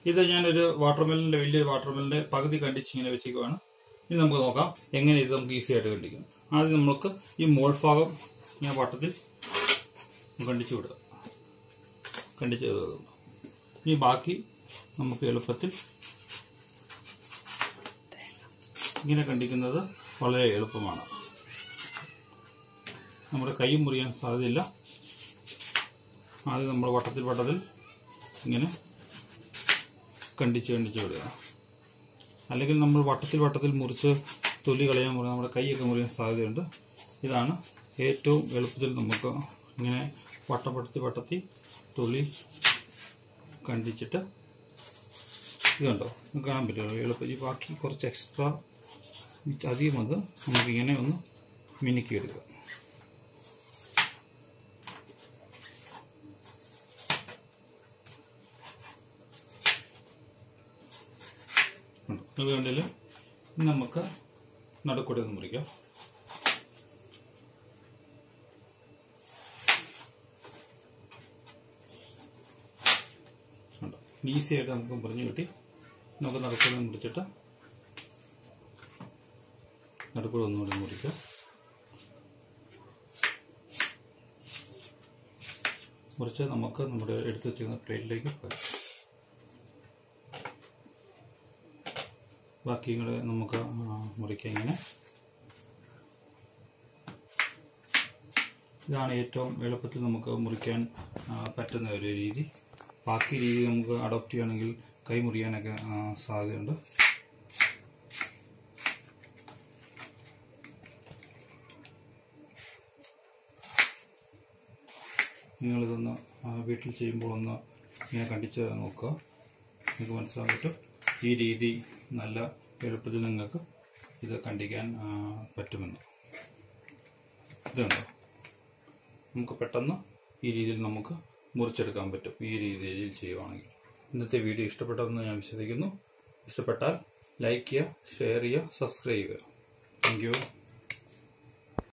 ഇത് ഞാനൊരു വാട്ടർമെലിന്റെ വലിയൊരു വാട്ടർമെലിന്റെ പകുതി കണ്ടിച്ച് ഇങ്ങനെ വെച്ചേക്കുവാണ് ഇനി നമുക്ക് നോക്കാം എങ്ങനെ ഇത് നമുക്ക് ഈസി ആയിട്ട് കണ്ടിക്കും ആദ്യം നമുക്ക് ഈ മോൾ ഭാഗം ഇങ്ങനെ വട്ടത്തിൽ കണ്ടിച്ചു വിടുക കണ്ടിച്ച് ഇനി ബാക്കി നമുക്ക് എളുപ്പത്തിൽ ഇങ്ങനെ കണ്ടിക്കുന്നത് വളരെ എളുപ്പമാണ് നമ്മുടെ കൈ മുറിയാൻ സാധ്യതയില്ല ആദ്യം നമ്മൾ വട്ടത്തിൽ വട്ടത്തിൽ ഇങ്ങനെ കണ്ടിച്ച് കണ്ടിച്ച് വിടുക അല്ലെങ്കിൽ നമ്മൾ വട്ടത്തിൽ വട്ടത്തിൽ മുറിച്ച് തൊലി കളയാൻ പറഞ്ഞാൽ നമ്മുടെ കൈയൊക്കെ മുറിയാൻ സാധ്യതയുണ്ട് ഇതാണ് ഏറ്റവും എളുപ്പത്തിൽ നമുക്ക് ഇങ്ങനെ വട്ടപ്പെടുത്തി വട്ടത്തി തൊലി കണ്ടിച്ചിട്ട് ഇത് കണ്ടോ നിങ്ങൾക്ക് കാണാൻ പറ്റുമല്ലോ എളുപ്പം ഈ ബാക്കി കുറച്ച് എക്സ്ട്രാ അധികം അത് നമുക്കിങ്ങനെ ഒന്ന് മിനുക്കിയെടുക്കാം അത് കണ്ടില്ല ഇനി നമുക്ക് നടുക്കൂടെ ഒന്ന് മുറിക്കാം ഈസി ആയിട്ട് നമുക്ക് മുറിഞ്ഞു കിട്ടി നമുക്ക് നടുക്കൂടെ മുറിച്ചിട്ട് നടുക്കൂടെ ഒന്നുകൂടി മുറിക്കാം മുറിച്ച് നമുക്ക് നമ്മുടെ എടുത്തു വെച്ചിരുന്ന പ്ലേറ്റിലേക്ക് വെക്കാം ബാക്കി കൂടെ നമുക്ക് ആ, മുറിക്കാം ഇങ്ങനെ ഇതാണ് ഏറ്റവും എളുപ്പത്തിൽ നമുക്ക് മുറിക്കാൻ ആ, പറ്റുന്ന ഒരു രീതി ബാക്കി രീതി നമുക്ക് അഡോപ്റ്റ് ചെയ്യുകയാണെങ്കിൽ കൈ മുറിയാനൊക്കെ ആ, സാധ്യതയുണ്ട് നിങ്ങളിതൊന്ന് ആ, വീട്ടിൽ ചെയ്യുമ്പോൾ ഒന്ന് ഇങ്ങനെ കണ്ടിച്ച് നോക്കുക നിങ്ങൾക്ക് മനസ്സിലാൻ പറ്റും ഈ രീതി നല്ല എളുപ്പത്തിൽ നിങ്ങൾക്ക് ഇത് കണ്ടിക്കാൻ ആ, പറ്റുമെന്ന് ഇതുണ്ടോ നമുക്ക് പെട്ടെന്ന് ഈ രീതിയിൽ നമുക്ക് മുറിച്ചെടുക്കാൻ പറ്റും ഈ രീതിയിൽ ചെയ്യുവാണെങ്കിൽ ഇന്നത്തെ വീഡിയോ ഇഷ്ടപ്പെട്ടതെന്ന് ഞാൻ വിശ്വസിക്കുന്നു ഇഷ്ടപ്പെട്ടാൽ ലൈക്ക് ചെയ്യുക ഷെയർ ചെയ്യുക സബ്സ്ക്രൈബ് ചെയ്യുക താങ്ക് യു